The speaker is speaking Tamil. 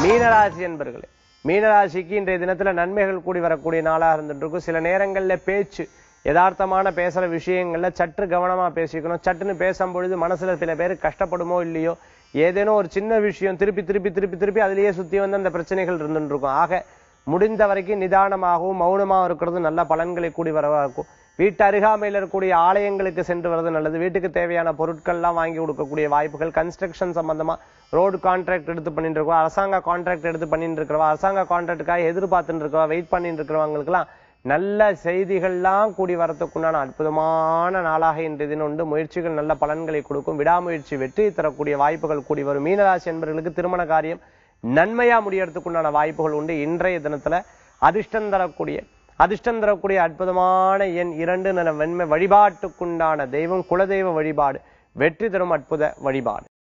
மீனராசி என்பர்களே மீனராசிக்கு இன்றைய தினத்துல நன்மைகள் கூடி வரக்கூடிய நாளா இருந்துட்டு இருக்கும் சில நேரங்கள்ல பேச்சு யதார்த்தமான பேசுற விஷயங்கள்ல சற்று கவனமா பேசிக்கணும் சட்டுன்னு பேசும் பொழுது மனசுல சில பேர் கஷ்டப்படுமோ இல்லையோ ஏதேனும் ஒரு சின்ன விஷயம் திருப்பி திருப்பி திருப்பி திருப்பி அதுலயே சுத்தி வந்து அந்த பிரச்சனைகள் இருந்துட்டு இருக்கும் ஆக முடிந்த வரைக்கும் நிதானமாகவும் மௌனமாகவும் இருக்கிறது நல்ல பலன்களை கூடி வரவா இருக்கும் வீட்டு அருகாமையில் இருக்கக்கூடிய ஆலயங்களுக்கு சென்று வர்றது நல்லது வீட்டுக்கு தேவையான பொருட்கள்லாம் வாங்கி கொடுக்கக்கூடிய வாய்ப்புகள் கன்ஸ்ட்ரக்ஷன் சம்பந்தமா ரோடு கான்ட்ராக்ட் எடுத்து பண்ணிட்டு இருக்கோம் அரசாங்க கான்ட்ராக்ட் எடுத்து பண்ணிட்டு இருக்கிறவா அரசாங்க கான்ட்ராக்டுக்காக எதிர்பார்த்துட்டு இருக்கவா வெயிட் பண்ணிட்டு இருக்கிறவங்களுக்குலாம் நல்ல செய்திகள்லாம் கூடி வரத்துக்குண்டான அற்புதமான நாளாக இன்றைய தினம் உண்டு முயற்சிகள் நல்ல பலன்களை கொடுக்கும் விடாமுயற்சி வெற்றி தரக்கூடிய வாய்ப்புகள் கூடி வரும் மீனராசி என்பவர்களுக்கு திருமண காரியம் நன்மையா முடியறதுக்குண்டான வாய்ப்புகள் உண்டு இன்றைய தினத்துல அதிர்ஷ்டம் தரக்கூடிய அதிர்ஷ்டம் தரக்கூடிய அற்புதமான எண் இரண்டு நல வெண்மை வழிபாட்டுக்குண்டான தெய்வம் குலதெய்வ வழிபாடு வெற்றி தரும் அற்புத வழிபாடு